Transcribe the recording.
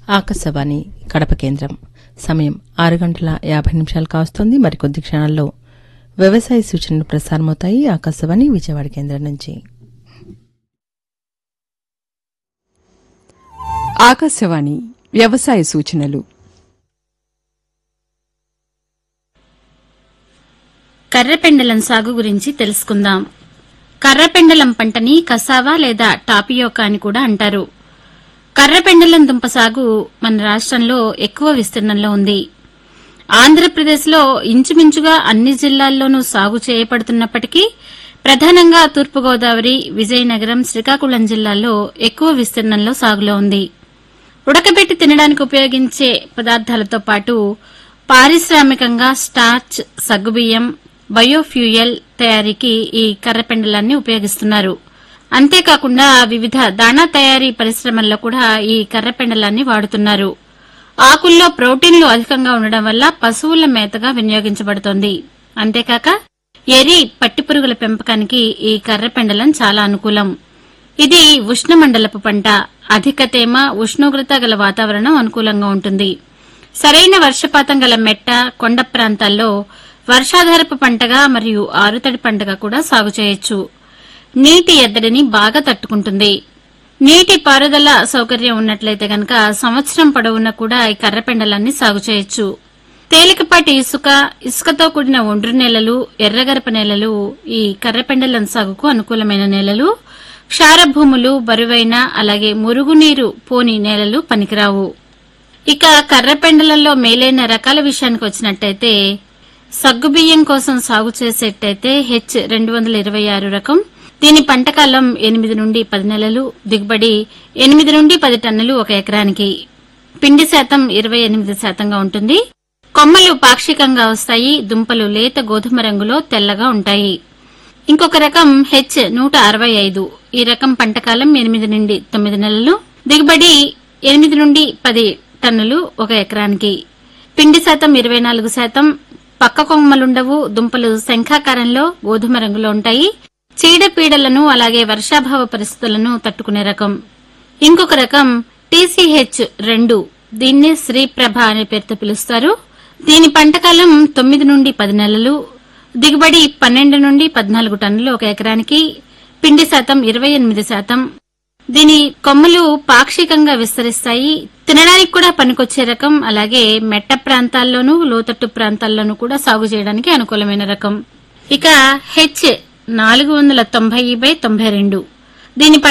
ఆకాశవాణి కడప కేంద్రం సమయం ఆరు గంటల యాభై నిమిషాలు కావస్తోంది మరికొద్ది క్షణాల్లో వ్యవసాయ సూచనలు ప్రసారమవుతాయి ఆకాశవాణి విజయవాడ కేంద్రం నుంచి ఆకాశవాణి వ్యవసాయ సూచనలు కర్రపెండలం సాగు గురించి తెలుసుకుందాం కర్రపెండలం పంటని కసావా లేదా టాపియోకా అని కూడా అంటారు కర్రపెండలం దుంప సాగు మన రాష్ట్రంలో ఎక్కువ విస్తీర్ణంలో ఉంది ఆంధ్రప్రదేశ్లో ఇంచుమించుగా అన్ని జిల్లాల్లోనూ సాగు చేయబడుతున్నప్పటికీ ప్రధానంగా తూర్పుగోదావరి విజయనగరం శ్రీకాకుళం జిల్లాల్లో ఎక్కువ విస్తీర్ణంలో సాగులో ఉంది ఉడకబెట్టి తినడానికి ఉపయోగించే పదార్థాలతో పాటు పారిశ్రామికంగా స్టార్చ్ సగ్గుబియ్యం బయోఫ్యూయల్ తయారీకి ఈ కర్రపెండలాన్ని ఉపయోగిస్తున్నారు అంతేకాకుండా వివిధ దాణా తయారీ పరిశ్రమల్లో కూడా ఈ కర్రపెండలాన్ని వాడుతున్నారు ఆకుల్లో ప్రోటీన్లు అధికంగా ఉండడం వల్ల పశువుల మేతగా వినియోగించబడుతోంది అంతేకాక ఎరి పట్టిపురుగుల పెంపకానికి ఈ కర్రపెండలం చాలా అనుకూలం ఇది ఉష్ణమండలపు పంట అధిక తేమ ఉష్ణోగ్రత గల వాతావరణం అనుకూలంగా ఉంటుంది సరైన వర్షపాతం గల మెట్ట కొండ ప్రాంతాల్లో వర్షాధారపు పంటగా మరియు ఆరుతడి పంటగా కూడా సాగు చేయొచ్చు నీటి ఎద్దడిని బాగా తట్టుకుంటుంది నీటి పారుదల సౌకర్యం ఉన్నట్లయితే గనక సంవత్సరం పొడవునా కూడా ఈ కర్రపెండలాన్ని సాగు చేయొచ్చు తేలికపాటి ఇసుక ఇసుకతో కూడిన ఒండ్రు నేలలు ఎర్రగరప నేలలు ఈ కర్రపెండలం సాగుకు అనుకూలమైన నేలలు క్షార భూములు బరువైన అలాగే మురుగునీరు పోని నేలలు పనికిరావు ఇక కర్రపెండలలో మేలైన రకాల విషయానికి వచ్చినట్టయితే సగ్గుబియ్యం కోసం సాగు చేసేటైతే హెచ్ రెండు వందల ఇరవై ఆరు రకం దీని పంటకాలం ఎనిమిది నుండి పది నెలలు దిగుబడి ఎనిమిది నుండి పది టన్నులు ఒక ఎకరానికి పిండి శాతం ఇరవై ఎనిమిది శాతంగా ఉంటుంది కొమ్మలు పాక్షికంగా వస్తాయి దుంపలు లేత గోధుమ రంగులో తెల్లగా ఉంటాయి ఇంకొక రకం హెచ్ నూట అరవై ఐదు ఈ రకం పంటకాలం ఎనిమిది నుండి తొమ్మిది నెలలు దిగుబడి ఎనిమిది నుండి పది టన్నులు ఒక ఎకరానికి పిండి శాతం ఇరవై నాలుగు శాతం పక్క కొమ్మలుండవు దుంపలు శంఖాకారంలో గోధుమ రంగులో ఉంటాయి చీడపీడలను అలాగే వర్షాభావ పరిస్థితులను తట్టుకునే రకం ఇంకొక రకం టీసీహెచ్ రెండు దీన్ని శ్రీప్రభ అనే పేరుతో పిలుస్తారు దీని పంటకాలం తొమ్మిది నుండి పది నెలలు దిగుబడి పన్నెండు నుండి పద్నాలుగు టన్నులు ఒక ఎకరానికి పిండి శాతం ఇరవై ఎనిమిది శాతం దీని కొమ్మలు పాక్షికంగా విస్తరిస్తాయి తినడానికి కూడా పనికొచ్చే రకం అలాగే మెట్ట ప్రాంతాల్లోనూ లోతట్టు ప్రాంతాల్లోనూ కూడా సాగు చేయడానికి అనుకూలమైన రకం ఇక హెచ్ నాలుగు వందల తొంభై బై తొంభై రెండు దీని